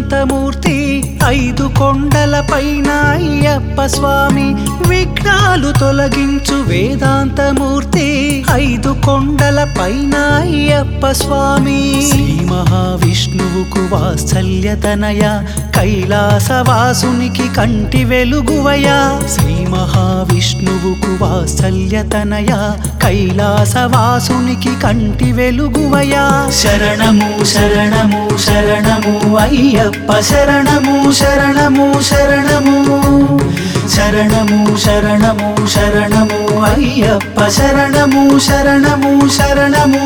వేదాంతమూర్తి ఐదు కొండల పైన అయ్యప్ప స్వామి విఘ్నాలు తొలగించు వేదాంతమూర్తి ఐదు కొండల పైన అయ్యప్ప స్వామి శ్రీ మహావిష్ణువుకు వాత్సల్యతనయ కైలాసవాసునికి కంటి వెలుగువయ శ్రీ మహావిష్ణువుకు వాత్సల్యతనయ కైలాసవాసునికి కంటి వెలుగువయ శరణము శరణము శరణము అయ్యప్ప శరణము శరణము శరణము శరణము శరణము శరణము అయ్యప్ప శరణము శరణము శరణము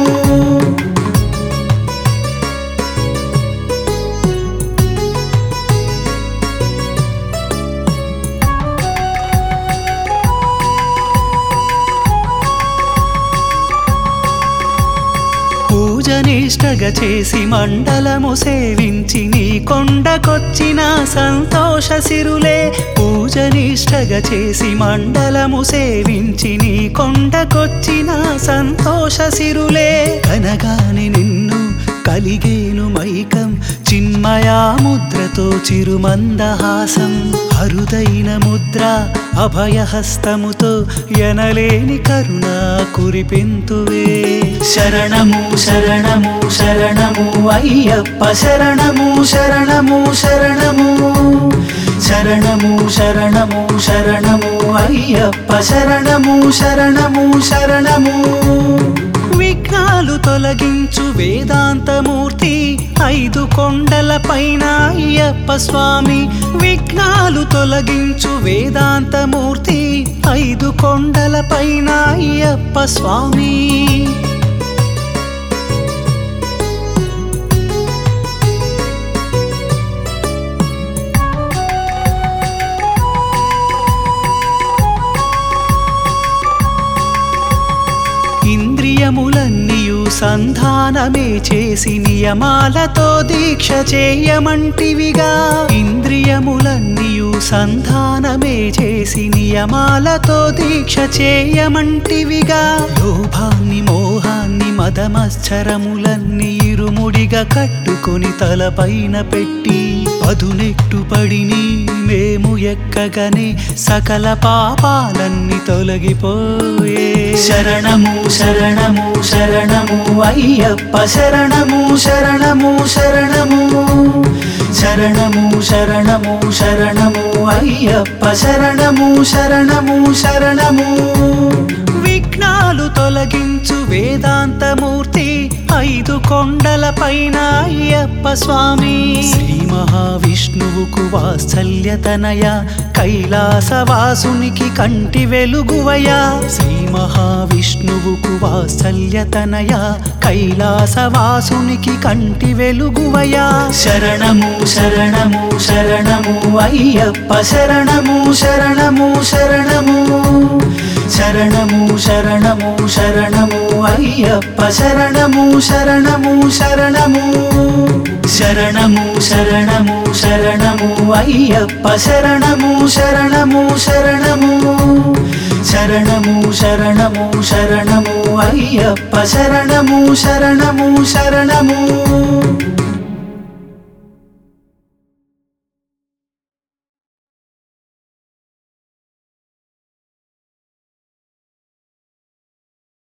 పూజనిష్టగా చేసి మండలము సేవించి నీ కొండకొచ్చిన సంతోష సిరులే పూజనిష్టగా చేసి మండలము సేవించి నీ కొండకొచ్చిన సంతోష సిరులే కనగాని నిన్ను కలిగేను మైకం చిన్మయా ముద్రతో చిరుమందహాసం అరుదైన ముద్ర అభయహస్తముతో ఎనలేని కరుణ కురిపింతువే శరణము శరణము శరణము అయ్యప్ప శరణము శరణము శరణము శరణము శరణము శరణము అయ్యప్ప శరణము శరణము శరణము విఘ్నాలు తొలగించు వేదాంతమూర్తి ఐదు కొండల పైన అయ్యప్ప స్వామి విఘ్నాలు తొలగించు వేదాంతమూర్తి ఐదు కొండల పైన అయ్యప్ప స్వామి ఇంద్రియములన్నీయు సంధానమే చేసి నియమాలతో దీక్ష చేయమంటివిగా ఇంద్రియములన్నీయు సంధానమే చేసి నియమాలతో దీక్ష చేయమంటివిగా లోభాన్ని మోహాన్ని మదమశ్చరములన్నీ ఇరుముడిగా కట్టుకొని తలపైన పెట్టి పదునెట్టుపడిని మేము ఎక్కగనే సకల పాపాలన్నీ తొలగిపోయే శరణము శరణము శరణము అయ్యప్ప శరణము శరణము శరణము శరణము శరణము శరణము అయ్యప్ప శరణము శరణము శరణము విఘ్నాలు తొలగించు వేదాంతమూర్తి ఐదు కొండల పైన అయ్యప్ప స్వామి శ్రీ మహావిష్ణువుకు వాత్సల్యతనయ కైలాసవాసునికి కంటి వెలుగువయ శ్రీ మహావిష్ణువుకు వాత్సల్యతనయ కైలాసవాసునికి కంటి వెలుగువయ శరణము శరణము శరణము అయ్యప్ప శరణము శరణము శరణము శరణము శరణము శరణము అయ్యప్ప శరణము శరణము శరణము శరణము శరణము శరణము అయ్యప్ప శరణము శరణము శరణము శరణము శరణము శరణము అయ్యప్ప శరణము శరణము శరణము